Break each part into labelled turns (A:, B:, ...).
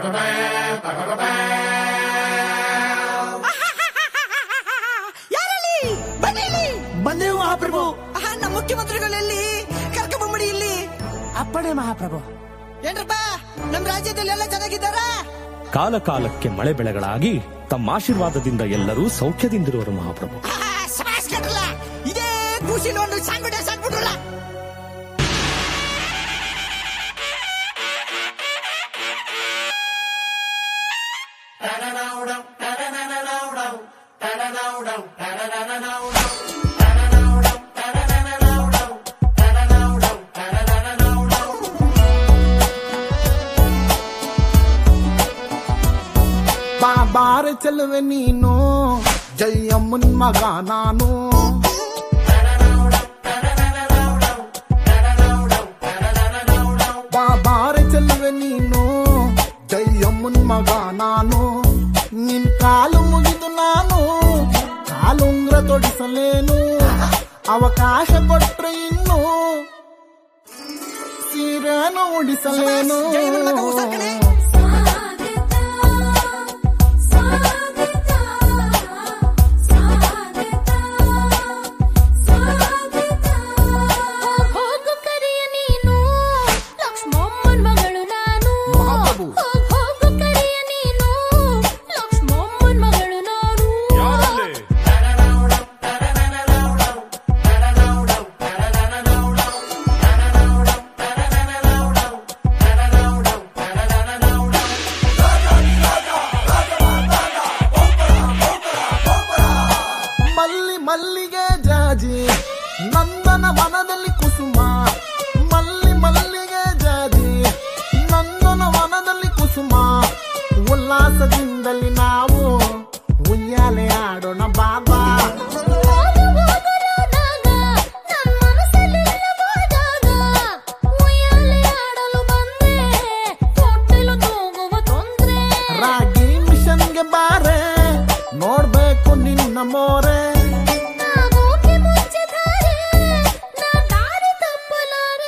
A: ಯಾರಲ್ಲಿ ಬನ್ನಿಲ್ಲಿ
B: ಬಂದೆವು ಮಹಾಪ್ರಭು
A: ಆಹಾ, ನಮ್ಮ ಮುಖ್ಯಮಂತ್ರಿಗಳಲ್ಲಿ ಕರ್ಕೊಂಬಂಬಿಡಿ ಇಲ್ಲಿ
B: ಅಪ್ಪಣೆ ಮಹಾಪ್ರಭು
A: ಏನ್ರಪ್ಪ ನಮ್ ರಾಜ್ಯದಲ್ಲಿ ಎಲ್ಲ ಚೆನ್ನಾಗಿದ್ದಾರ
C: ಕಾಲ ಕಾಲಕ್ಕೆ ಮಳೆ ಬೆಳೆಗಳಾಗಿ ತಮ್ಮ ಆಶೀರ್ವಾದದಿಂದ ಎಲ್ಲರೂ ಸೌಖ್ಯದಿಂದಿರುವರು ಮಹಾಪ್ರಭು
A: ಸಮಾಸ್ ಕಟ್ರಲ್ಲ ಇದೇ ಖುಷಿಲಿ ಒಂದು ಸಾಂಗ್ ಡ್ಯಾನ್ಸ್ ಆಗ್ಬಿಟ್ರಲ್ಲ
D: ಬಾಬಾರೆ ಚೆಲುವೆ ನೀನು ಜಯಮ್ಮನ್ ಮಗ ನಾನು ಬಾಬಾರೆ ಚೆಲುವೆ ನೀನು ಜಯಮ್ಮನ್ ಮಗ ನಾನು ನಿನ್ ಕಾಲು ಮುಗಿದು ನಾನು ಕಾಲುಂಗ್ರ ತೊಡಿಸಲೇನು ಅವಕಾಶ ಕೊಟ್ರೆ ಇನ್ನು ಸೀರೆನು ಉಡಿಸಲೇನು
A: ಜಯಮ್ಮನ್ ಮಗ ಉಸಾರ್ ಕಣೆ.
E: ಹೋಗು ಕರಿಯ ನೀನು ಲಕ್ಷ್ಮಮ್ಮನ್ ಮಗಳು ನಾನು
D: ಮಹಾಪ್ರಭು.
E: ಹೋಗ್ ಹೋಗು ಕರಿಯ ನೀನು ಲಕ್ಷ್ಮಮ್ಮನ್ ಮಗಳು ನಾನು
D: ಮಲ್ಲಿ ಮಲ್ಲಿಗೆ ಜಾಜಿ ನಂದನ ವನದಲ್ಲಿ ಕುಸುಮ ಮಲ್ಲಿ ಮಲ್ಲಿಗೆ ಜಾಜಿ ನಂದನ ವನದಲ್ಲಿ ಕುಸುಮ ಉಲ್ಲಾಸದಿಂದಲಿ ನಾವು ಉಯ್ಯಾಲೆ ಆಡೋಣ ಬಾಬಾ
E: ಹೋಗು ಹೋಗು ರಾದಾಗ ನನ್ ಮನಸ್ಸಲ್ಲಿಲ್ಲವಾದಾಗ ಉಯ್ಯಾಲೆ ಆಡಲು ಬಂದೆ ಹೊಟ್ಟೆಲು ತೂಗುವ ತೊಂದ್ರೆ
D: ರಾಗಿ ಮಿಷನ್ಗೆ ಬಾರೆ ನೋಡ್ಬೇಕು ನಿನ್ನ ಮೋರೆ
E: ನಾಗೋಕೆ ಮುಂಚೆ ದಾರಿ ನಾ ದಾರಿ ತಪ್ಪಲಾರೆ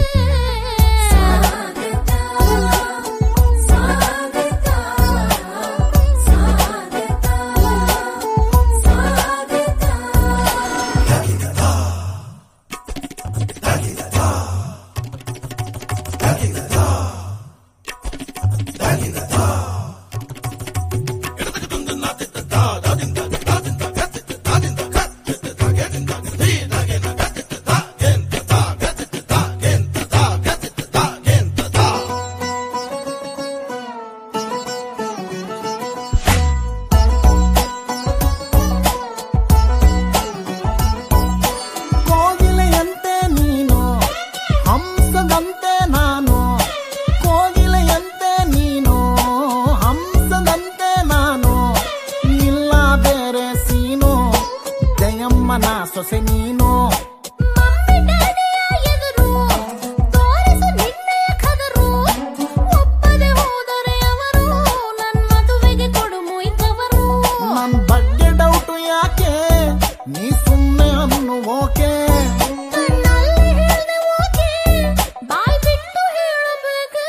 D: ಕೋಗಿಲೆಯಂತೆ ನೀನು ಹಂಸದಂತೆ ನಾನು ಕೋಗಿಲೆಯಂತೆ ನೀನು ಹಂಸದಂತೆ ನಾನು ಇಲ್ಲ ಬೇರೆ ಸೀನು ಜಯಮ್ಮನ ಸೊಸೆ ನೀನು
E: ಮಮ್ಮಿ ಡ್ಯಾಡಿಯ ಎದುರು ತೋರಿಸು ನಿನ್ನೆಯ ಕದರು ಒಪ್ಪದೆ ಹೋದರೆ ಅವರು ನನ್ ಮದುವೆಗೆ ಕೊಡು ಮುಯ್ಕವರು
D: ನನ್ ಬಗ್ಗೆ ಡೌಟು ಯಾಕೆ ನೀ ಸುಮ್ಮನೆ ಅನ್ನು ಓಕೆ
E: ಕಣ್ಣಲ್ಲಿ ಹೇಳ್ದೆ ಓಕೆ ಬಾಯ್ ಬಿಟ್ಟು ಹೇಳಬೇಕೆ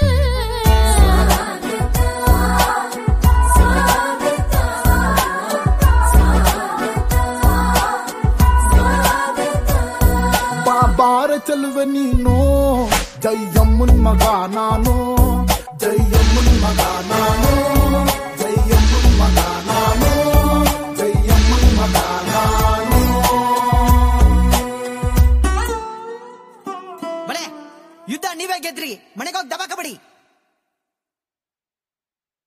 D: ಬಾಬಾರ ಚೆಲುವೆ ನೀನು ಜಯಮ್ಮನ್ ಮಗ ನಾನು ಜಯಮ್ಮನ್ ಮಗ ನಾನು ಜಯಮ್ಮನ್ ಮಗ ನಾನು ಜಯಮ್ಮನ್ ಮಗ ನಾನು
A: ಬಳೆ ಯುದ್ಧ ನೀವೇ ಗೆದ್ರಿ ಮನೆಗೋಗಿ ದಬಾಕ ಬಿಡಿ